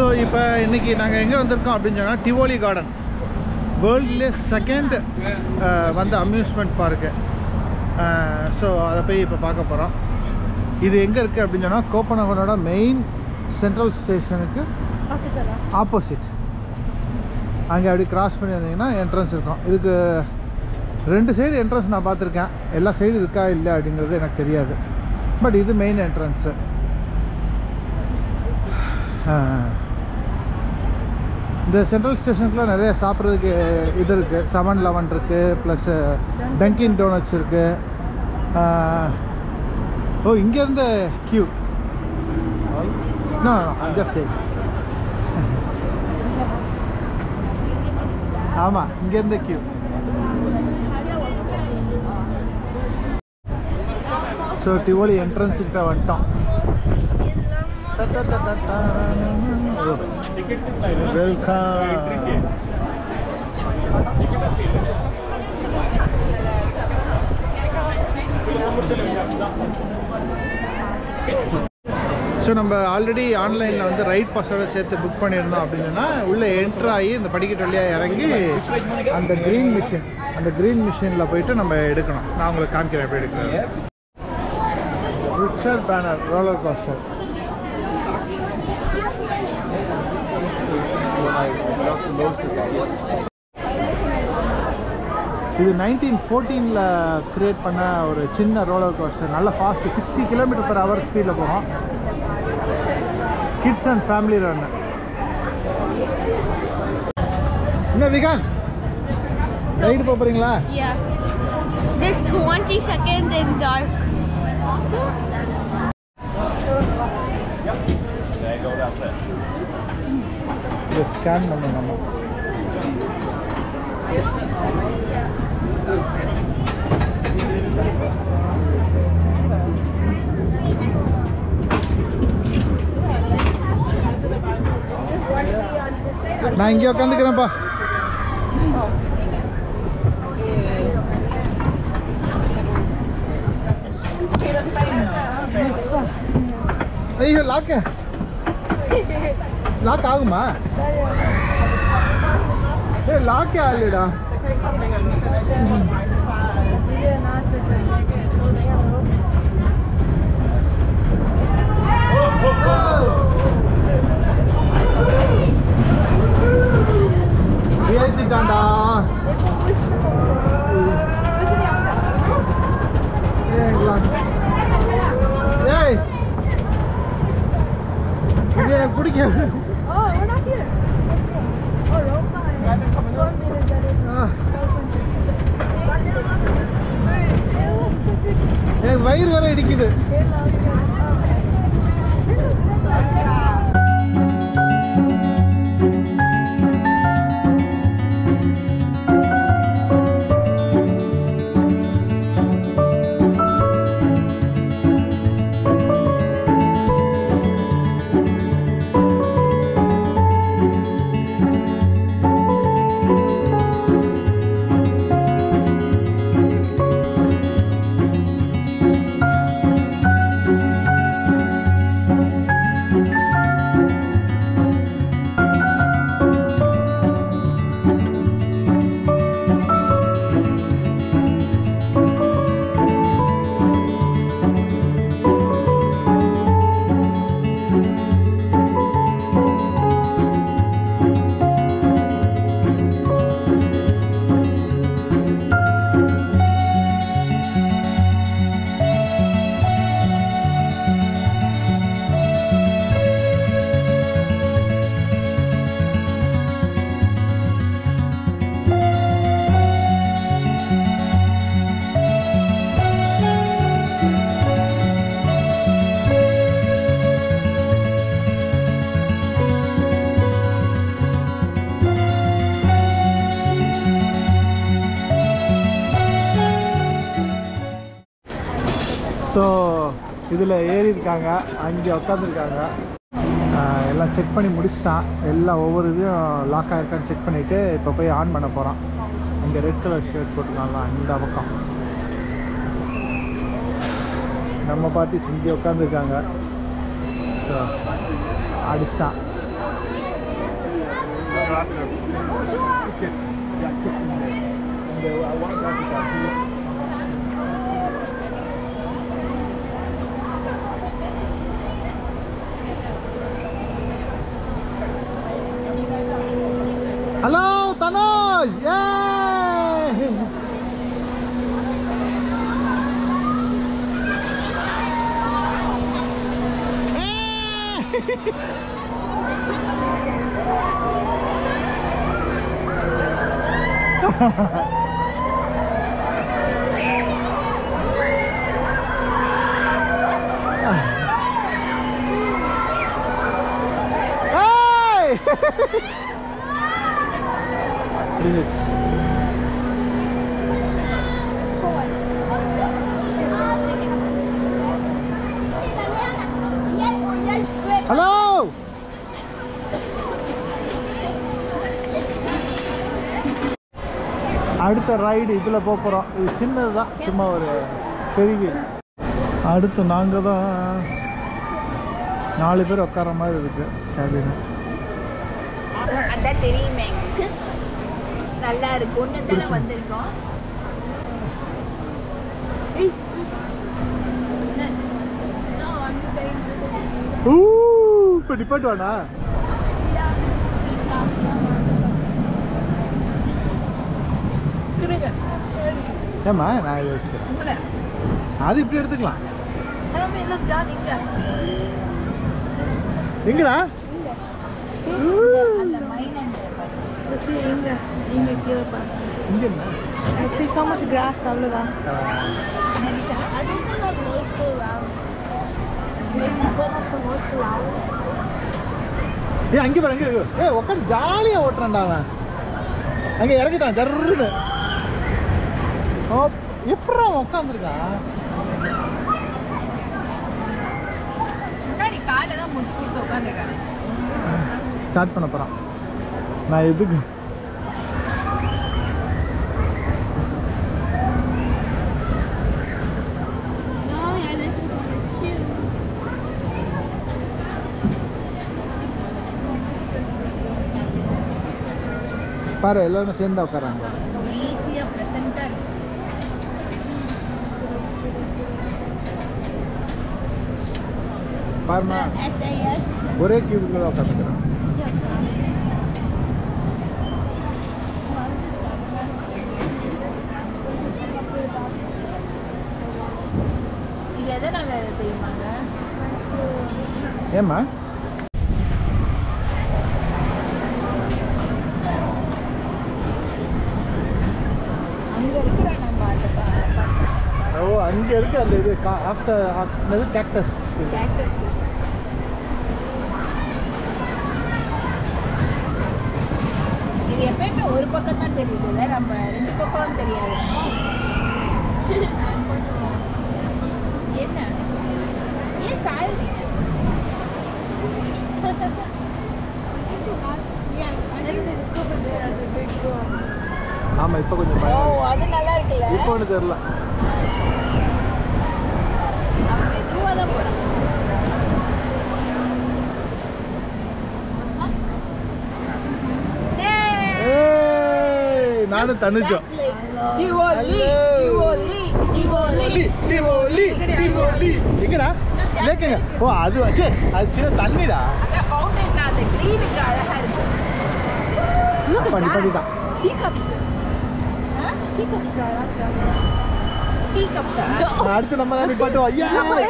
So இப்போ இன்னைக்கு நாங்கள் எங்கே வந்திருக்கோம் அப்படின்னு சொன்னால் டிவோலி கார்டன் வேர்ல்ட்லே செகண்ட் வந்து அம்யூஸ்மெண்ட் பார்க்கு ஸோ அதை போய் இப்போ பார்க்க போகிறோம் இது எங்கே இருக்குது அப்படின்னு சொன்னால் கோப்பனகனோட மெயின் சென்ட்ரல் ஸ்டேஷனுக்கு ஆப்போசிட் அங்கே அப்படி கிராஸ் பண்ணி வந்தீங்கன்னா என்ட்ரன்ஸ் இருக்கும் இதுக்கு ரெண்டு சைடு என்ட்ரன்ஸ் நான் பார்த்துருக்கேன் எல்லா சைடு இருக்கா இல்லை அப்படிங்கிறது எனக்கு தெரியாது பட் இது மெயின் என்ட்ரன்ஸு இந்த சென்ட்ரல் ஸ்டேஷனுக்குள்ள நிறைய சாப்பிட்றதுக்கு இது இருக்குது செவன் லெவன் இருக்குது ப்ளஸ்ஸு டங்கின் டோனட்ஸ் இருக்குது ஓ இங்கேருந்து கியூ நோ ஜஸ்ட் ஆமாம் இங்கேருந்து கியூ ஸோ டிவோலி என்ட்ரன்ஸ் கிட்ட வந்துட்டோம் வெல்கம் ஸோ நம்ம ஆல்ரெடி ஆன்லைனில் வந்து ரைட் பாஸோட சேர்த்து புக் பண்ணியிருந்தோம் அப்படின்னா உள்ளே என்ட்ரு ஆகி இந்த படிக்கட்டு வழியாக இறங்கி அந்த க்ரீன் மிஷின் அந்த க்ரீன் மிஷினில் போயிட்டு நம்ம எடுக்கணும் நான் உங்களுக்கு காமிக்கிறேன் எப்படி எடுக்கிறது ரிச்சர் பேனர் ரோலர் கோஸ்டர் இது நைன்டீன் ஃபோர்டீனில் க்ரியேட் பண்ண ஒரு சின்ன ரோலர் கோஸ்டர் நல்ல fast sixty kilometre per hour ஸ்பீடில் போகும் கிட்ஸ் அண்ட் ஃபேமிலி ரன் என்ன விகான் ரைடு போக போகிறீங்களா Yeah. There's 20 seconds in dark. இதை ஸ்கேன் பண்ணணும் நம்ம நான் இங்கே உட்காந்துக்கிறேன்ப்பா ஐயோ லாக்கு லாக் ஆகுமா ஏ லாக்கே ஆகலடா ஏத்திட்டான்டா ஏய் lock. ஏய் இது எனக்கு பிடிக்க Oh, we're not here. Oh, roll ஆ. எனக்கு வயிறு வர இடிக்குது ஸோ இதில் ஏறி இருக்காங்க அங்கே உட்காந்துருக்காங்க எல்லாம் செக் பண்ணி முடிச்சிட்டான் எல்லாம் ஒவ்வொரு இதையும் லாக் ஆகிருக்கான்னு செக் பண்ணிவிட்டு இப்போ போய் ஆன் பண்ண போகிறான் இங்கே ரெட் கலர் ஷர்ட் போட்டிருக்காங்களா இந்த பக்கம் நம்ம பார்ட்டி செஞ்சு உட்காந்துருக்காங்க ஸோ அடிச்சிட்டான் Hello, Tanoj! Yay! Hey! Hello அடுத்த ரைடு இதில் போக போகிறோம் இது சின்னது தான் சும்மா ஒரு பெரிய அடுத்து நாங்கள் தான் நாலு பேர் உட்கார மாதிரி இருக்கு கேபின் அதான் தெரியுமே எங்களுக்கு நல்லா இருக்கு ஒன்று தானே வந்திருக்கோம் ஊ இப்போ டிபார்ட் வேணா ஏம்மா நான் இதை வச்சுக்கிறேன் அது இப்படி எடுத்துக்கலாம் எங்கடா அந்த மைனன் இங்க என்ன Actually, so much grass அவ்வளோதான் ஏ அங்கே பாரு அங்கே ஏ உட்காந்து ஜாலியாக ஓட்டுறான்டா அவன் அங்கே இறங்கிட்டான் ஜர்ருன்னு ஓ எப்படா அவன் உட்காந்துருக்கான் முன்னாடி காலை தான் முட்டு கொடுத்து உட்காந்துருக்காங்க ஸ்டார்ட் பண்ண போகிறான் நான் எதுக்கு பாரு எல்லாரும் சேர்ந்து உட்காராங்க ஈஸியாக ப்ரெசென்ட்டாக இருக்கு பாருமா SAS ஒரே கியூபில் தான் உட்காந்துக்கிறான் இது எதனால தெரியுமாங்க ஏம்மா அங்கே இருக்கிற நம்ம அந்த ஓ அங்கே இருக்கு அந்த இது ஆஃப்டர் இது கேக்டஸ் கேக்டஸ் இது எப்பயுமே ஒரு பக்கம் தான் தெரியுதுல்ல நம்ம ரெண்டு பக்கம் தெரியாது என்ன ஏன் சாயறீங்க ஆமாம் இப்போ கொஞ்சம் ஓ பயம் அது நல்லா இருக்குல்ல இப்போ ஒன்று தெரில அவன் மெதுவாக தான் போகிறான் ஏய் நானும் தனுச்சோம் ஜிவோலி ஜிவோலி ஜிவோலி டிவோலி டிவோலி எங்கடா லேக்குங்க ஓ அது வச்சு அது சின்ன தண்ணிடா அதான் ஃபவுண்டைன் தான் அந்த க்ரீனுக்கு அழகா இருக்கு பண்ணி பண்ணிட்டான் tea cups tea cups tea கப்ஸா அடுத்து நம்ம தான் நிப்பாட்டுவோம் ஐயா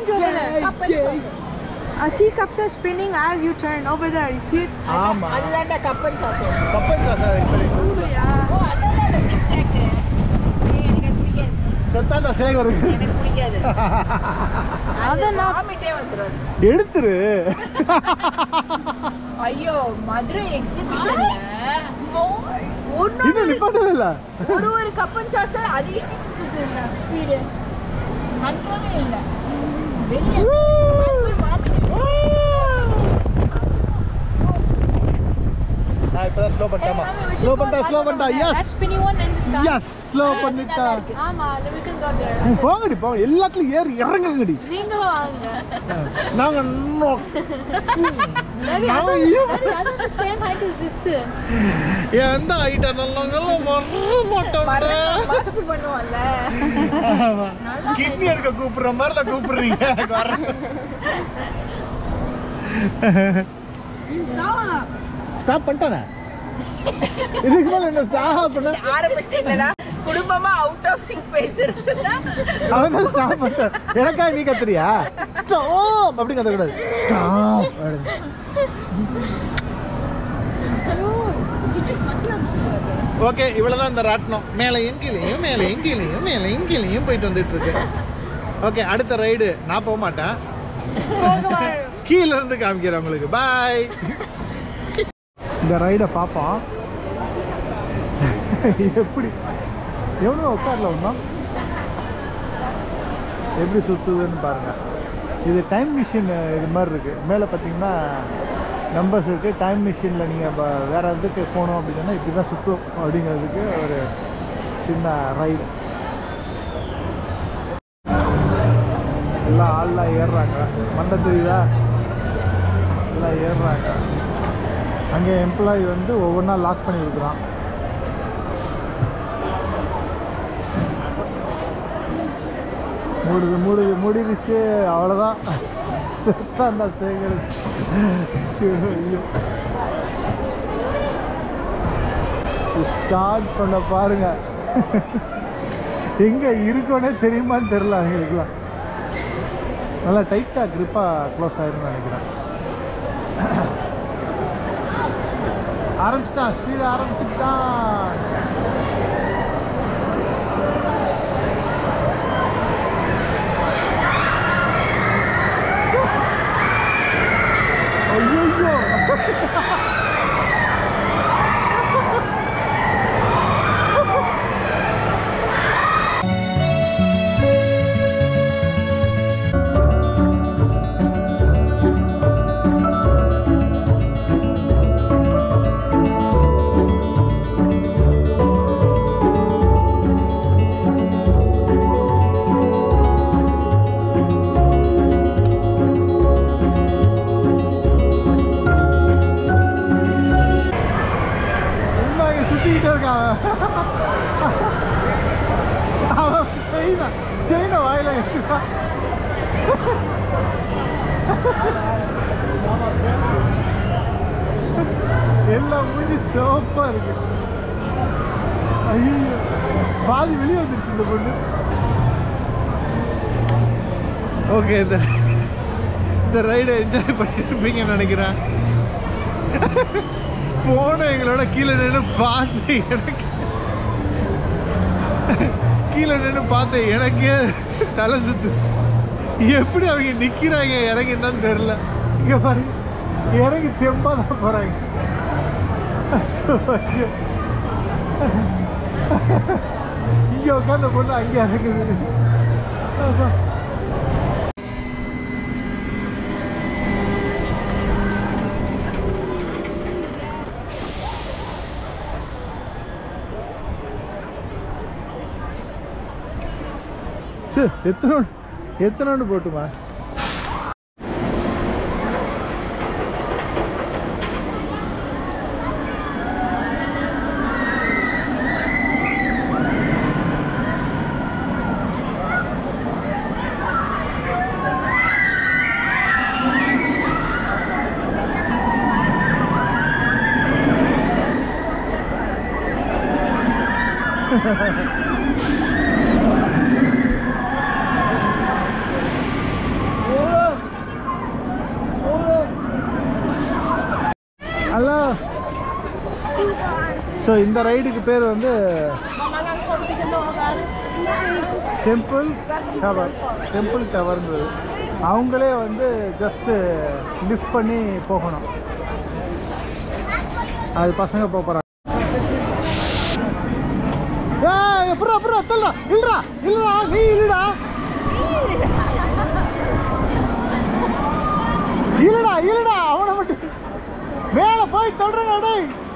Uh, teacups are spinning as you turn over there. You see it? ஆமா அதுதான்டா கப்பன் சாஸ் கப்பன் சாசா எங்க ஊர்ல ஓ அதான் அந்த டிக் டாக் எனக்கு அது பிடிக்காது செத்தாண்டா சேகர் இருக்கு எனக்கு பிடிக்காது அது அதான் நான் வாமிட்டே வந்துடும் எடுத்துரு ஐயோ மதுரை எக்ஸிபிஷன்ல இன்னும் நிப்பாட்டவே இல்ல ஒரு ஒரு கப்பன் சாஸ் அது இஷ்டத்துக்கு சுத்து இல்ல ஸ்பீடு கண்ட்ரோலே இல்ல வெளியே நான் இப்பதான் ஸ்லோ பண்ணிட்டாமா ஸ்லோ பண்ணிட்டா ஸ்லோ பண்ணிட்டா yes spinning one in the sky. Yes slow பண்ணிட்டா ஆமா we can go there. ம், போங்கடி போங்க எல்லாத்துலயும் ஏறி இறங்குங்கடி நீங்களும் வாங்க நாங்க இன்னும் Daddy, I நாங்க don't- ஏன் Daddy, I don't the same height as this. எந்த ஐட்டம் நல்லவங்களும் வர மாட்டோம் பஸ் பண்ணுவோம்ல கிட்னி எடுக்க கூப்பிடுற மாதிரில கூப்பிடுறீங்க வரேன் ஸ்டாப் பண்ணிட்டானே இதுக்கு மேல என்ன ஸ்டாப் பண்ண ஆரம்பிச்சிட்டீங்களா குடும்பமா அவுட் ஆஃப் சிங்க் பேசுறது அவன் தான் ஸ்டாப் பண்ணிட்டான் எனக்கா நீ கத்துறியா ஸ்டாப் அப்படி கத்தக்கூடாது ஸ்டாப் ஓகே இவ்வளவுதான் இந்த ராட்டினம் மேலையும் கீழையும் மேலையும் கீழையும் மேலையும் கீழையும் போயிட்டு வந்துட்டு இருக்கு ஓகே அடுத்த ரைடு நான் போக மாட்டேன் கீழ இருந்து காமிக்கிறேன் உங்களுக்கு பாய் இந்த ரைடை பார்ப்போம் எப்படி எவ்வளோ உட்கார்ல வந்தோம் எப்படி சுற்றுதுன்னு பாருங்க இது டைம் மிஷின் இது மாதிரி இருக்கு மேலே பார்த்தீங்கன்னா நம்பர்ஸ் இருக்குது டைம் மிஷினில் நீங்கள் வேறு இதுக்கு போகணும் அப்படின்னா இப்படி தான் சுற்றும் அப்படிங்கிறதுக்கு ஒரு சின்ன ரைடு எல்லாம் ஆள்லாம் ஏறுறாங்க மண்டை தெரியுதா எல்லாம் ஏறுறாங்க அங்கே எம்ப்ளாயி வந்து ஒவ்வொன்றா லாக் பண்ணி கொடுக்குறான் மூடுது மூடுது மூடிடுச்சு அவ்வளோதான் செத்தாண்டா சேகரிச்சு ஐயோ ஸ்டார்ட் பண்ண பாருங்க எங்க இருக்கோனே தெரியுமான்னு தெரியல அவங்களுக்குலாம் நல்லா டைட்டாக க்ரிப்பாக க்ளோஸ் ஆயிரும்னு நினைக்கிறேன் ஆரம்பிச்சிட்டான் ஸ்பீடு ஆரம்பிச்சுட்டான் ஐயோ இங்க சுத்திக்கிட்டே இருக்கான் அவன் செயின செயின வாயில வச்சுட்டான் எல்லாம் மூஞ்சி சிவப்பா இருக்கு ஐயோ பாதி வெளியே வந்துருச்சு இந்த பொண்ணு ஓகே இந்த இந்த ரைடை என்ஜாய் பண்ணிருப்பீங்கன்னு நினைக்கிறேன் போன எங்களோட கீழே நின்று பார்த்து எனக்கு கீழே நின்று பார்த்து எனக்கே தலை சுத்து எப்படி அவங்க நிக்கிறாங்க இறங்கின்னு தெரியல இங்க பாருங்க இறங்கி தெம்பா தான் போறாங்க ஐயோ. இங்க உட்காந்த பொண்ணு அங்கே இறங்குது அப்பா. சே எத்தனை எத்தனை போட்டுமா ஹலோ ஸோ இந்த ரைடுக்கு பேர் வந்து டெம்பிள் டவர் டெம்பிள் டவர்ங்கிறது அவங்களே வந்து ஜஸ்ட்டு லிஃப்ட் பண்ணி போகணும் அது பசங்க போக போகிறாங்க ஏய் அப்புறம் அப்புறம் தல்றா இல்லடா இல்லடா நீ இல்லடா இல்லடா இல்லடா அவனை மட்டும் மேலே போய் தொடருங்க டேய்